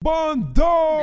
باندو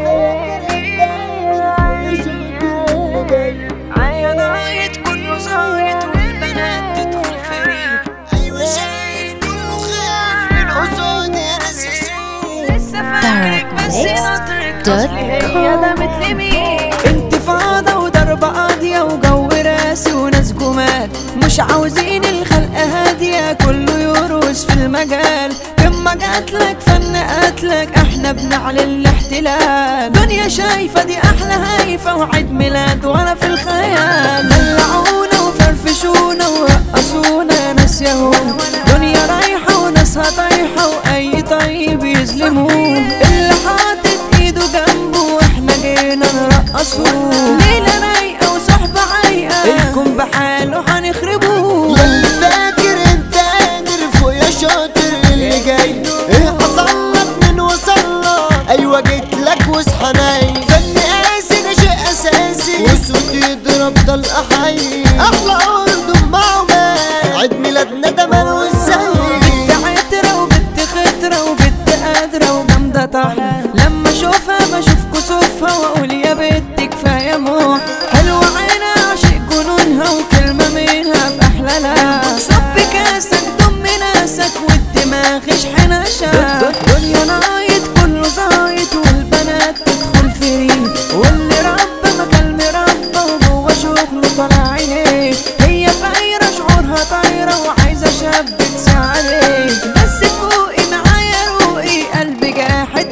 عينايت كله زايد والبنات تدخل فريق ايوه شايف كله خايف من قصاد يا ناس يسوق لسه فاكرك بس ناطرك اصلي هي ده مثل مين انتفاضة وضرب قاضية وجو راسي وناس جمال مش عاوزين الخلق هادية كله يرقص في المجال كما جاتلك فن قتلك احنا بنعلن الاحتلال دنيا شايفة دي احلى هايفة وعيد ميلاد وانا في الخيال دلعونا وفرفشونا ورقصونا يا ناس يهود دنيا رايحة وناسها طايحة واي طيب يظلموه اللي حاطط ايده جنبه واحنا جينا نرقصوه ليلة رايقة وصحبة عايقة الكون بحاله هنخربوه ياللي فاكر انت قادر فوق يا شاطر اللي جاي ايه حصل لك من وصل لك ايوه جيت لك واصحى نايم فن قاسي ده شيء اساسي وصوت يضرب طلقه حي احلى ارض مع عمان عيد ميلادنا ده ملوش زي بنت عترة وبنت خطرة وبنت قادرة وجامدة طحن لما اشوفها بشوف كسوفها واقول يا بنت كفاية موح حلوة عينها عشق جنونها وكلمة منها بأحلى لا صب كاسك ضم ناسك والدماغ اشحن عشان دنيا نايت كله زايد والبنات تدخل فريق واللي ربى مكان مربى وجوه شغله طالع عينيه هي فايرة شعورها طايرة وعايزة شاب تساعديه بس فوقي معايا روقي قلبي جاحد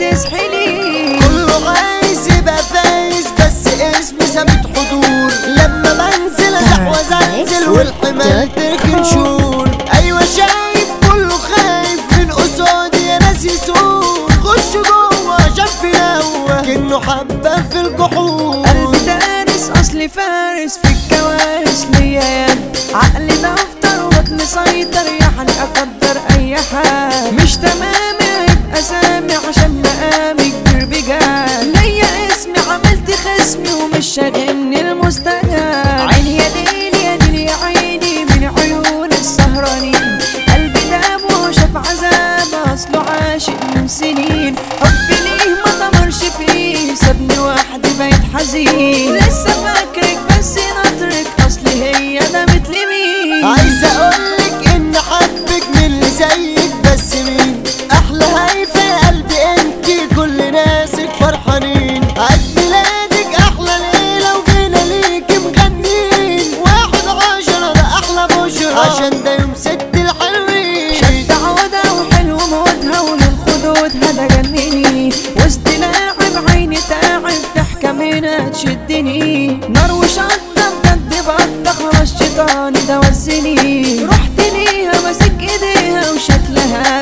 اسحلي كله عايز يبقى فايز بس اسمي ثابت حضور لما بنزل ازح وزلزل والحمال تركن شور ايوه شايف كله خايف من قصادي يا ناس يسوق خش جوه شاف ينوه كأنه حبة في الجحور قلبي دارس اصلي فارس في الكوارث ليا يد عقلي دفتر وبطني سيطر يعني اقدر اي حال مش تمام هيبقى سامي عشان مقامي كبير بجال ليا اسمي عملت خصمي ومش شاغلني المستجاب عيني يا ليل يا ليل يا عيني من عيون السهرانين قلبي داب وشاف عذاب اصله عاشق من سنين حبي ليه ما طمرش فيه سابني وحدي بقيت حزين لسه فاكرك بس ناطرك اصلي هي ده مثل مين عايز اقولك ان حبك من اللي زيك بس مين احلى هايفة يا قلبي انتي كل ناسك فرحانين عيد ميلادك احلى ليلة وجينا ليكي مغنين واحد عشرة ده احلى بشرة عشان ده يوم ست الحلوين شد عودها وحلو مودها وللخدود هذا جنني وسط لاعب عيني تعب ضحكة منها تشدني نار وشطة بجد بطة خلاص شيطاني ده وزني رحت ليها ماسك ايديها وشكلها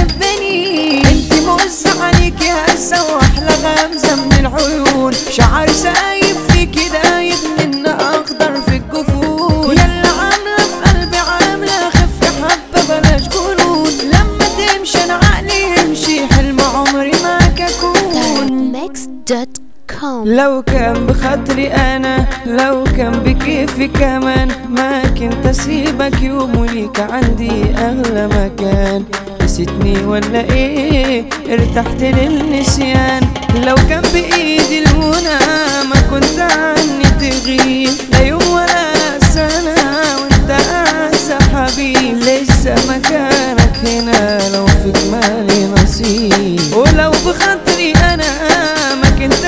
بتحبني انت مؤذة عليكي هزة واحلى غمزة من العيون شعر سايب فيكي دايب من اخضر في الجفون يلا عاملة في قلبي عاملة خف حبة بلاش جنون لما تمشي انا عقلي يمشي حلم عمري معاك اكون Mix.com لو كان بخاطري انا لو كان بكيفي كمان ما كنت اسيبك يوم وليك عندي اغلى مكان نسيتني ولا ايه ارتحت للنسيان لو كان بايدي المنى ما كنت عني تغيب لا يوم ولا سنة وانت اعز حبيب لسه مكانك هنا لو في جمالي نصيب ولو بخاطري انا ما كنت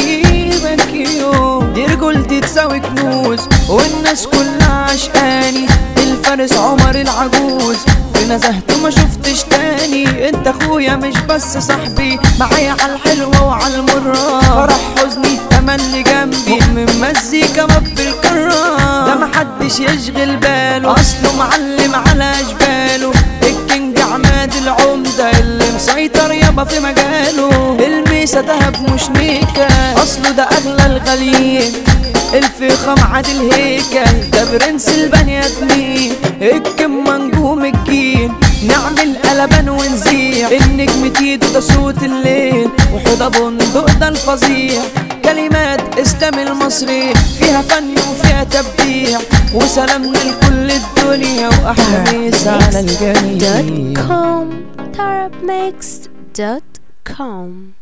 اسيبك يوم دي رجولتي تساوي كنوز والناس كلها عشقاني الفارس عمر العجوز في نزهته ما شفتش تاني انت اخويا مش بس صاحبي معايا على الحلوة وعلى المرة فرح حزني تملي جنبي من مزيكا رب الكرة ده محدش يشغل باله اصله معلم على جباله الكينج عماد العمدة اللي مسيطر يابا في مجاله الميسة دهب مش نيكا اصله ده اغلى الغاليين الفخم عادل هيكل ده برنس البني ادمين الكم نجوم الجيل نعمل قلبان ونزيع النجم تيدو ده صوت الليل وحوضة بندق ده الفظيع كلمات اسلام المصري فيها فن وفيها تبديع وسلامنا لكل الدنيا واحلى ميس على الجميع Tarabmix.com Tarabmix.com